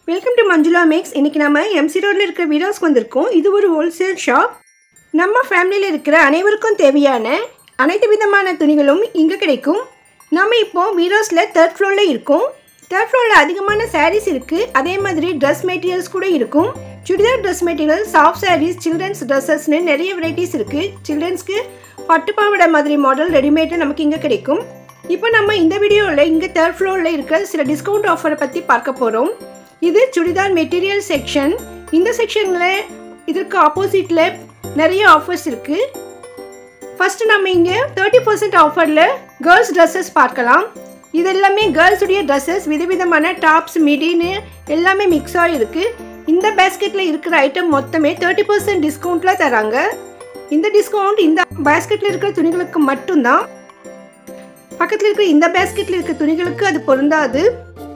welcome to Manjula maths இன்றைக்கி நம்ம MC ரோடில் இருக்கிற வீடாஸ்க்கு வந்திருக்கோம் இது ஒரு ஹோல்சேல் ஷாப் நம்ம ஃபேமிலியில் இருக்கிற அனைவருக்கும் தேவையான அனைத்து விதமான துணிகளும் இங்கே கிடைக்கும் நம்ம இப்போ வீடாஸில் தேர்ட் ஃப்ளோரில் இருக்கோம் தேர்ட் ஃப்ளோரில் அதிகமான சாரீஸ் இருக்குது அதே மாதிரி ட்ரெஸ் மெட்டீரியல்ஸ் கூட இருக்கும் churidar dress material soft sarees children's ட்ரெஸ்ஸஸ்னு நிறைய வெரைட்டிஸ் இருக்குது சில்ட்ரன்ஸ்க்கு பட்டு பாவாடை மாதிரி மாடல் ரெடிமேடு நமக்கு இங்கே கிடைக்கும் இப்போ நம்ம இந்த வீடியோவில் இங்கே தேர்ட் ஃப்ளோரில் இருக்கிற சில டிஸ்கவுண்ட் ஆஃபரை பற்றி பார்க்க போகிறோம் இது சுடிதார் மெட்டீரியல் செக்ஷன் இந்த செக்ஷனில் இதற்கு ஆப்போசிட்டில் நிறைய ஆஃபர்ஸ் இருக்குது ஃபஸ்ட்டு நம்ம இங்கே தேர்ட்டி பர்சன்ட் ஆஃபரில் கேர்ள்ஸ் ட்ரெஸ்ஸஸ் பார்க்கலாம் இது எல்லாமே கேர்ள்ஸுடைய ட்ரெஸ்ஸஸ் விதவிதமான டாப்ஸ் மிடின்னு எல்லாமே மிக்ஸாக இருக்குது இந்த பேஸ்கெட்டில் இருக்கிற ஐட்டம் மொத்தமே தேர்ட்டி பர்சன்ட் டிஸ்கவுண்ட்டில் தராங்க இந்த டிஸ்கவுண்ட் இந்த பேஸ்கெட்டில் இருக்கிற துணிகளுக்கு மட்டும்தான் பக்கத்தில் இருக்கிற இந்த பேஸ்கெட்டில் இருக்கிற துணிகளுக்கு அது பொருந்தாது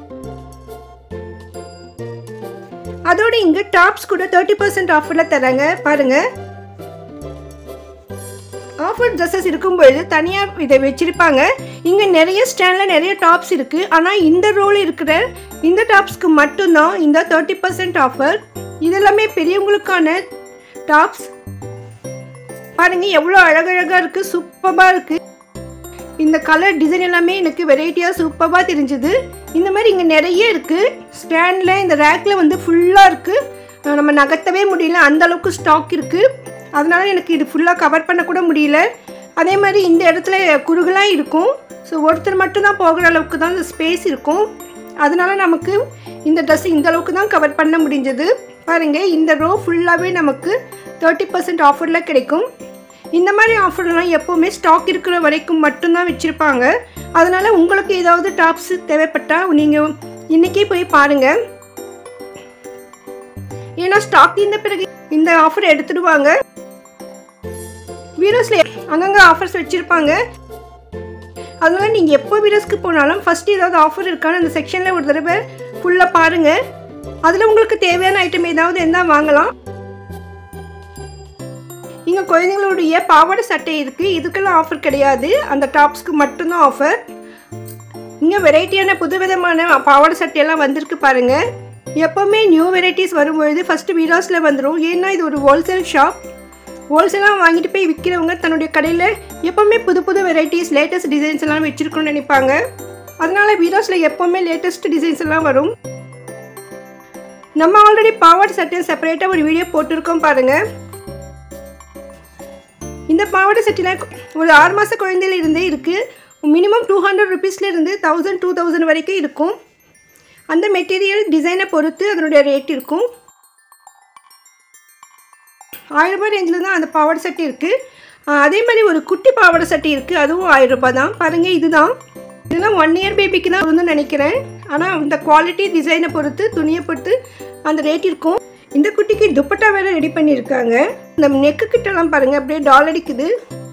அதோட இங்கே டாப்ஸ் கூட தேர்ட்டி பர்சன்ட் ஆஃபரில் தராங்க பாருங்கள் ஆஃபர் ட்ரெஸ்ஸஸ் இருக்கும்பொழுது தனியாக இதை வச்சுருப்பாங்க இங்கே நிறைய ஸ்டாண்டில் நிறைய டாப்ஸ் இருக்குது ஆனால் இந்த ரோல் இருக்கிற இந்த டாப்ஸ்க்கு மட்டும்தான் இந்த தேர்ட்டி பர்சன்ட் ஆஃபர் இதெல்லாமே பெரியவங்களுக்கான டாப்ஸ் பாருங்கள் எவ்வளோ அழகழகாக இருக்குது சூப்பராக இருக்குது இந்த கலர் டிசைன் எல்லாமே எனக்கு வெரைட்டியாக சூப்பராக தெரிஞ்சுது இந்த மாதிரி இங்கே நிறைய இருக்குது ஸ்டாண்டில் இந்த ரேக்கில் வந்து ஃபுல்லாக இருக்குது நம்ம நகர்த்தவே முடியல அந்த அளவுக்கு ஸ்டாக் இருக்குது அதனால எனக்கு இது ஃபுல்லாக கவர் பண்ணக்கூட முடியல அதே மாதிரி இந்த இடத்துல குறுகலாக இருக்கும் ஸோ ஒருத்தர் மட்டும்தான் போகிற அளவுக்கு தான் இந்த ஸ்பேஸ் இருக்கும் அதனால நமக்கு இந்த ட்ரெஸ் இந்த அளவுக்கு தான் கவர் பண்ண முடிஞ்சது பாருங்கள் இந்த ரோ ஃபுல்லாகவே நமக்கு தேர்ட்டி பர்சன்ட் ஆஃபரில் கிடைக்கும் இந்த மாதிரி ஆஃபர்லாம் எப்போவுமே ஸ்டாக் இருக்கிற வரைக்கும் மட்டும்தான் வச்சுருப்பாங்க அதனால் உங்களுக்கு ஏதாவது டாப்ஸ் தேவைப்பட்டால் நீங்கள் இன்றைக்கே போய் பாருங்கள் ஏன்னா ஸ்டாக் தீர்ந்த பிறகு இந்த ஆஃபர் எடுத்துடுவாங்க வீடியோஸில் அங்கங்கே ஆஃபர்ஸ் வச்சுருப்பாங்க அதனால் நீங்கள் எப்போ வீடியோஸ்க்கு போனாலும் ஃபஸ்ட்டு ஏதாவது ஆஃபர் இருக்கான்னு அந்த செக்ஷனில் ஒரு தடவை ஃபுல்லாக பாருங்கள் அதில் உங்களுக்கு தேவையான ஐட்டம் ஏதாவது இருந்தால் வாங்கலாம் இங்கே குழந்தைங்களுடைய பாவாடை சட்டை இருக்குது இதுக்கெல்லாம் ஆஃபர் கிடையாது அந்த டாப்ஸ்க்கு மட்டும்தான் ஆஃபர் இங்கே வெரைட்டியான புதுவிதமான பாவாடை சட்டையெல்லாம் வந்திருக்கு பாருங்கள் எப்போவுமே நியூ வெரைட்டிஸ் வரும்பொழுது ஃபஸ்ட்டு வீடாஸில் வந்துடும் ஏன்னா இது ஒரு ஹோல்சேல் ஷாப் ஹோல்சேலாக வாங்கிட்டு போய் விற்கிறவங்க தன்னுடைய கடையில் எப்போவுமே புது புது வெரைட்டிஸ் லேட்டஸ்ட் டிசைன்ஸ் எல்லாம் வச்சுருக்கணும்னு நினைப்பாங்க அதனால் வீடாஸில் எப்போவுமே லேட்டஸ்ட் டிசைன்ஸ் எல்லாம் வரும் நம்ம ஆல்ரெடி பாவாடை சட்டை செப்பரேட்டாக ஒரு வீடியோ போட்டிருக்கோம் பாருங்கள் இந்த பாவாடை செட்டில் ஒரு ஆறு மாத குழந்தையில இருந்தே இருக்குது மினிமம் டூ ஹண்ட்ரட் ருபீஸ்லேருந்து தௌசண்ட் டூ தௌசண்ட் வரைக்கும் இருக்கும் அந்த மெட்டீரியல் டிசைனை பொறுத்து அதனுடைய ரேட் இருக்கும் ஆயிரம் ரூபாய் ரேஞ்சில் தான் அந்த பாவாடை சட்டை இருக்குது அதே மாதிரி ஒரு குட்டி பாவாடை சட்டை இருக்குது அதுவும் ஆயிரம் ரூபாய் தான் பாருங்கள் இதுதான் இதெல்லாம் ஒன் இயர் பேபிக்கு தான் வந்து நினைக்கிறேன் ஆனால் இந்த குவாலிட்டி டிசைனை பொறுத்து துணியை பொறுத்து அந்த ரேட் இருக்கும் இந்த குட்டிக்கு துப்பட்டா வேறு ரெடி பண்ணியிருக்காங்க இந்த நெக்கு கிட்டலாம் பாருங்கள் அப்படியே டால் அடிக்குது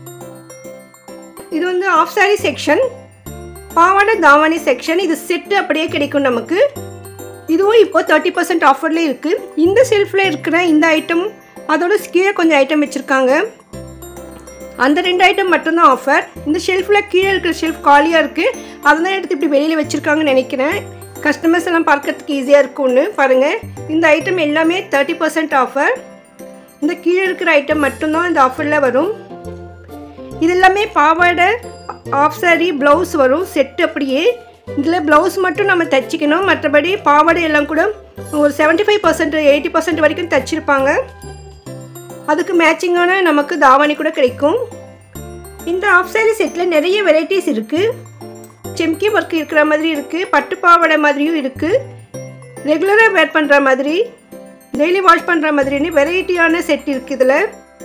இது வந்து ஆஃப் சாரி செக்ஷன் பாவாடை தாவாணி செக்ஷன் இது செட்டு அப்படியே கிடைக்கும் நமக்கு இதுவும் இப்போ தேர்ட்டி பர்சன்ட் ஆஃபரில் இருக்குது இந்த செல்ஃபில் இருக்கிற இந்த ஐட்டம் அதோட கீழே கொஞ்சம் ஐட்டம் வச்சுருக்காங்க அந்த ரெண்டு ஐட்டம் மட்டும்தான் ஆஃபர் இந்த ஷெல்ஃபில் கீழே இருக்கிற ஷெல்ஃப் காலியாக இருக்குது அதெல்லாம் எடுத்து இப்படி வெளியில் வச்சுருக்காங்கன்னு நினைக்கிறேன் கஸ்டமர்ஸ் எல்லாம் பார்க்கறதுக்கு ஈஸியாக இருக்கும்னு பாருங்கள் இந்த ஐட்டம் எல்லாமே தேர்ட்டி பர்சன்ட் ஆஃபர் இந்த கீழே இருக்கிற ஐட்டம் மட்டும்தான் இந்த ஆஃபரில் வரும் இது எல்லாமே பாவாடை ஆஃப் சாரி ப்ளவுஸ் வரும் செட்டு அப்படியே இதில் ப்ளவுஸ் மட்டும் நம்ம தைச்சிக்கணும் மற்றபடி பாவாடை எல்லாம் கூட ஒரு seventy five percent eighty percent வரைக்கும் தைச்சிருப்பாங்க அதுக்கு மேட்சிங்கான நமக்கு தாவணி கூட கிடைக்கும் இந்த ஆஃப் சாரி செட்டில் நிறைய வெரைட்டிஸ் இருக்குது செம்கி ஒர்க் இருக்கிற மாதிரி இருக்குது பட்டு பாவாடை மாதிரியும் இருக்குது ரெகுலராக வேர் பண்ணுற மாதிரி டெய்லி வாஷ் பண்ணுற மாதிரின்னு வெரைட்டியான செட் இருக்குது இதில்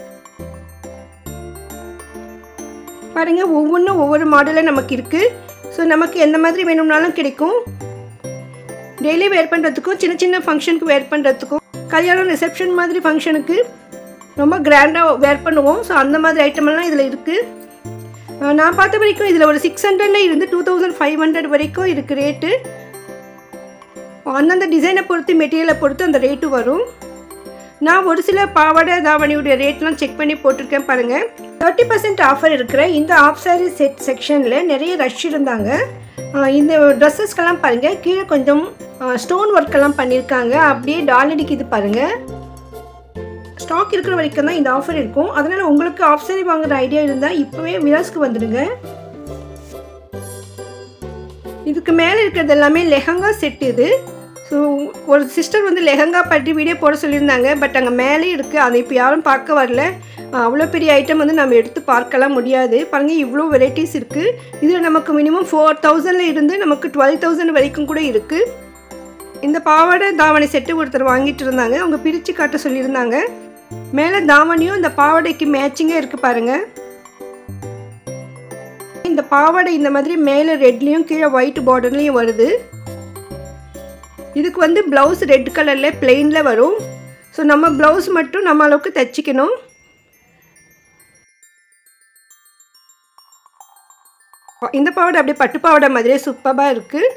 பாருங்கள் ஒவ்வொன்றும் ஒவ்வொரு மாடலில் நமக்கு இருக்குது ஸோ நமக்கு எந்த மாதிரி வேணும்னாலும் கிடைக்கும் டெய்லி வேர் பண்ணுறதுக்கும் சின்ன சின்ன ஃபங்க்ஷனுக்கு வேர் பண்ணுறதுக்கும் கல்யாணம் ரிசப்ஷன் மாதிரி ஃபங்க்ஷனுக்கு ரொம்ப கிராண்டாக வேர் பண்ணுவோம் ஸோ அந்த மாதிரி ஐட்டமெல்லாம் இதில் இருக்குது நான் பார்த்த வரைக்கும் இதில் ஒரு சிக்ஸ் ஹண்ட்ரட்ல இருந்து டூ தௌசண்ட் ஃபைவ் ஹண்ட்ரட் வரைக்கும் இருக்குது ரேட்டு அந்தந்த டிசைனை பொறுத்து மெட்டீரியலை பொறுத்து அந்த ரேட்டு வரும் நான் ஒரு சில பாவாடை தாவணியுடைய ரேட்லாம் செக் பண்ணி போட்டிருக்கேன் பாருங்கள் தேர்ட்டி பர்சன்ட் ஆஃபர் இருக்கிற இந்த ஆஃப் சாரி செட் செக்ஷனில் நிறைய ரஷ் இருந்தாங்க ஆஹ் இந்த ட்ரெஸ்ஸஸ்க்கெல்லாம் பாருங்கள் கீழே கொஞ்சம் ஸ்டோன் ஒர்க்கெல்லாம் பண்ணியிருக்காங்க அப்படியே டால் அடிக்குது பாருங்கள் ஸ்டாக் இருக்கிற வரைக்கும் தான் இந்த ஆஃபர் இருக்கும் அதனால் உங்களுக்கு ஆஃப் சாரி வாங்குற ஐடியா இருந்தால் இப்போவே விலாஸ்க்கு வந்துடுங்க இதுக்கு மேலே இருக்கிறது எல்லாமே லெஹங்கா செட் இது ஸோ ஒரு சிஸ்டர் வந்து லெஹங்கா பற்றி வீடியோ போட சொல்லியிருந்தாங்க பட் அங்கே மேலே இருக்குது அதை இப்போ யாரும் பார்க்க வரல அவ்வளோ பெரிய ஐட்டம் வந்து நம்ம எடுத்து பார்க்கலாம் முடியாது பாருங்கள் இவ்வளோ வெரைட்டிஸ் இருக்குது இதில் நமக்கு மினிமம் ஃபோர் தௌசண்டில் இருந்து நமக்கு டுவெல் தௌசண்ட் வரைக்கும் கூட இருக்குது இந்த பாவாடை தாவணி செட்டு ஒருத்தர் வாங்கிட்டு இருந்தாங்க அவங்க பிரித்து காட்ட சொல்லியிருந்தாங்க மேலே தாவணியும் இந்த பாவாடைக்கு மேட்சிங்காக இருக்குது பாருங்கள் இந்த பாவாடை இந்த மாதிரி மேலே ரெட்லேயும் கீழே ஒயிட் பார்டர்லேயும் வருது இதுக்கு வந்து ப்ளவுஸ் ரெட் கலரில் பிளெயினில் வரும் ஸோ நம்ம ப்ளவுஸ் மட்டும் நம்ம அளவுக்கு தைச்சிக்கணும் இந்த பாவாடை அப்படியே பட்டு பாவாடை மாதிரியே சூப்பராக இருக்குது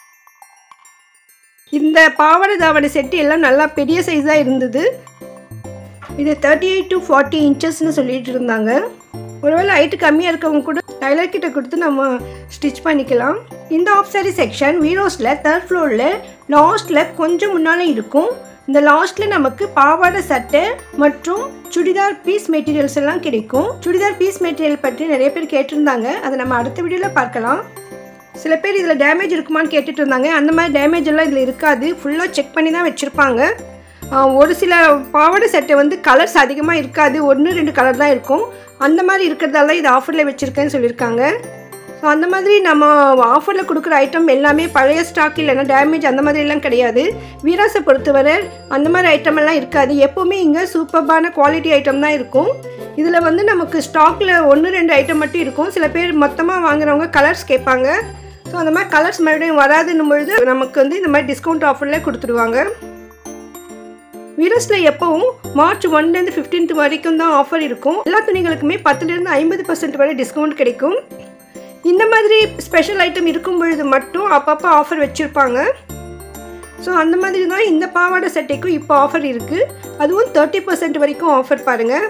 இந்த பாவாடை தாவடை செட்டு எல்லாம் நல்லா பெரிய சைஸாக இருந்தது இது தேர்ட்டி எயிட் டு ஃபார்ட்டி இன்ச்சஸ்னு சொல்லிட்டு இருந்தாங்க ஒருவேளை ஹைட்டு கம்மியாக இருக்கவங்க கூட டைலர் கிட்ட கொடுத்து நம்ம ஸ்டிச் பண்ணிக்கலாம் இந்த ஆஃப் சாரி செக்ஷன் வீரோஸில் தேர்ட் ஃப்ளோரில் லாஸ்ட்டில் கொஞ்சம் முன்னால் இருக்கும் இந்த லாஸ்ட்டில் நமக்கு பாவாடை சட்டை மற்றும் சுடிதார் பீஸ் மெட்டீரியல்ஸ் எல்லாம் கிடைக்கும் சுடிதார் பீஸ் மெட்டீரியல் பற்றி நிறைய பேர் கேட்டிருந்தாங்க அதை நம்ம அடுத்த வீடியோவில் பார்க்கலாம் சில பேர் இதில் டேமேஜ் இருக்குமான்னு கேட்டுட்டு இருந்தாங்க அந்த மாதிரி டேமேஜ் எல்லாம் இதில் இருக்காது ஃபுல்லாக செக் பண்ணி தான் வச்சுருப்பாங்க ஒரு சில பாவாடை சட்டை வந்து கலர்ஸ் அதிகமாக இருக்காது ஒன்று ரெண்டு கலர் தான் இருக்கும் அந்த மாதிரி இருக்கிறதால இது ஆஃபரில் வச்சுருக்கேன்னு சொல்லியிருக்காங்க ஸோ அந்த மாதிரி நம்ம ஆஃபரில் கொடுக்குற ஐட்டம் எல்லாமே பழைய ஸ்டாக் இல்லைன்னா டேமேஜ் அந்த மாதிரிலாம் கிடையாது வீராஸை பொறுத்தவரை அந்த மாதிரி ஐட்டம் எல்லாம் இருக்காது எப்போவுமே இங்கே சூப்பர்பான குவாலிட்டி ஐட்டம் தான் இருக்கும் இதில் வந்து நமக்கு ஸ்டாக்கில் ஒன்று ரெண்டு ஐட்டம் மட்டும் இருக்கும் சில பேர் மொத்தமாக வாங்குறவங்க கலர்ஸ் கேட்பாங்க ஸோ அந்த மாதிரி கலர்ஸ் மறுபடியும் வராதுன்னும் பொழுது நமக்கு வந்து இந்த மாதிரி டிஸ்கவுண்ட் ஆஃபரில் கொடுத்துருவாங்க வீரஸில் எப்போவும் மார்ச் ஒன்லேருந்து ஃபிஃப்டீன்த் வரைக்கும் தான் ஆஃபர் இருக்கும் எல்லா துணிகளுக்குமே பத்துலேருந்து ஐம்பது பர்சன்ட் வரை டிஸ்கவுண்ட் கிடைக்கும் இந்த மாதிரி ஸ்பெஷல் ஐட்டம் இருக்கும் பொழுது மட்டும் அப்பப்போ ஆஃபர் வச்சுருப்பாங்க ஸோ அந்த மாதிரி தான் இந்த பாவாடை சட்டைக்கும் இப்போ ஆஃபர் இருக்குது அதுவும் தேர்ட்டி பர்சன்ட் வரைக்கும் ஆஃபர் பாருங்கள்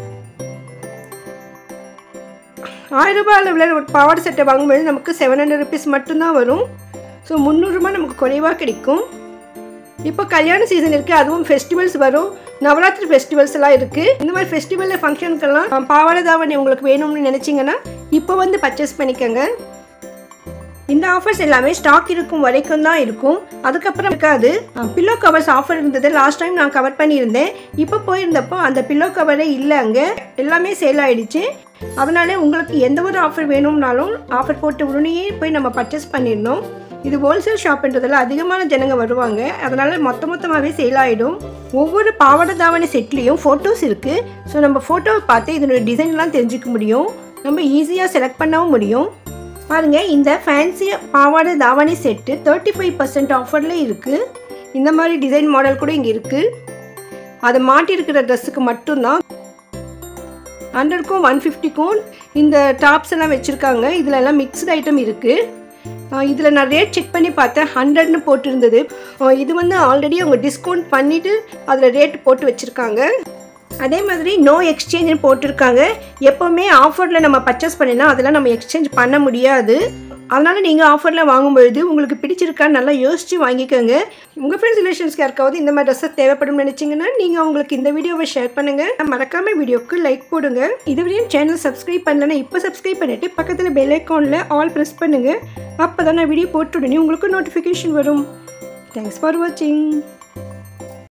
ஆயிரம் ரூபாய் அளவில் ஒரு பாவாடை சட்டை வாங்கும்போது நமக்கு செவன் ஹண்ட்ரட் ருபீஸ் மட்டும்தான் வரும் ஸோ முந்நூறுரூபா நமக்கு குறைவாக கிடைக்கும் இப்போ கல்யாண சீசன் இருக்குது அதுவும் ஃபெஸ்டிவல்ஸ் வரும் நவராத்திரி ஃபெஸ்டிவல்ஸ் எல்லாம் இருக்குது இந்த மாதிரி ஃபெஸ்டிவலில் ஃபங்க்ஷனுக்கெல்லாம் பாவாடை தாவணி உங்களுக்கு வேணும்னு நினச்சிங்கன்னா இப்போ வந்து பர்ச்சேஸ் பண்ணிக்கோங்க இந்த ஆஃபர்ஸ் எல்லாமே ஸ்டாக் இருக்கும் வரைக்கும் தான் இருக்கும் அதுக்கப்புறம் இருக்காது பில்லோ கவர்ஸ் ஆஃபர் இருந்தது லாஸ்ட் டைம் நான் கவர் பண்ணியிருந்தேன் இப்போ போயிருந்தப்போ அந்த பில்லோ கவரே இல்லை அங்கே எல்லாமே சேல் ஆகிடுச்சு அதனால உங்களுக்கு எந்த ஒரு ஆஃபர் வேணும்னாலும் ஆஃபர் போட்டு உடனே போய் நம்ம பர்ச்சேஸ் பண்ணிடணும் இது ஹோல்சேல் ஷாப்ன்றதில் அதிகமான ஜனங்க வருவாங்க அதனால் மொத்த மொத்தமாகவே சேல் ஆகிடும் ஒவ்வொரு பாவாடை தாவணி செட்லேயும் ஃபோட்டோஸ் இருக்குது ஸோ நம்ம ஃபோட்டோவை பார்த்து இதனுடைய டிசைன்லாம் தெரிஞ்சுக்க முடியும் நம்ம ஈஸியாக செலக்ட் பண்ணவும் முடியும் பாருங்கள் இந்த ஃபேன்சி பாவாடை தாவணி செட்டு தேர்ட்டி ஃபைவ் பர்சன்ட் ஆஃபரில் இருக்குது இந்த மாதிரி டிசைன் மாடல் கூட இங்கே இருக்குது அதை மாட்டியிருக்கிற ட்ரெஸ்ஸுக்கு மட்டும்தான் ஹண்ட்ரட்க்கும் ஒன் ஃபிஃப்டிக்கும் இந்த டாப்ஸ் எல்லாம் வச்சுருக்காங்க இதில் எல்லாம் மிக்ஸ்டு ஐட்டம் இருக்குது இதில் நான் ரேட் செக் பண்ணி பார்த்தேன் ஹண்ட்ரட்னு போட்டிருந்தது இது வந்து ஆல்ரெடி அவங்க டிஸ்கவுண்ட் பண்ணிவிட்டு அதில் ரேட் போட்டு வச்சுருக்காங்க அதே மாதிரி நோ எக்ஸ்சேஞ்சுன்னு போட்டிருக்காங்க எப்போவுமே ஆஃபரில் நம்ம பர்ச்சேஸ் பண்ணினா அதெல்லாம் நம்ம எக்ஸ்சேஞ்ச் பண்ண முடியாது அதனால் நீங்கள் ஆஃபரில் வாங்கும்பொழுது உங்களுக்கு பிடிச்சிருக்கான்னு நல்லா யோசித்து வாங்கிக்கோங்க உங்கள் ஃப்ரெண்ட்ஸ் ரிலேஷன்ஸ்க்கு யாருக்காவது இந்த மாதிரி ட்ரெஸ்ஸஸ் தேவைப்படும் நினச்சிங்கன்னா நீங்கள் அவங்களுக்கு இந்த வீடியோவை ஷேர் பண்ணுங்கள் மறக்காமல் வீடியோக்கு லைக் போடுங்க இதுவரையும் சேனல் சப்ஸ்கிரைப் பண்ணலன்னா இப்போ சப்ஸ்கிரைப் பண்ணிவிட்டு பக்கத்தில் பெல் ஐக்கானில் ஆல் ப்ரெஸ் பண்ணுங்கள் அப்போ தான் நான் வீடியோ போட்ட உடனே உங்களுக்கு நோட்டிஃபிகேஷன் வரும் தேங்க்ஸ் ஃபார் வாட்சிங்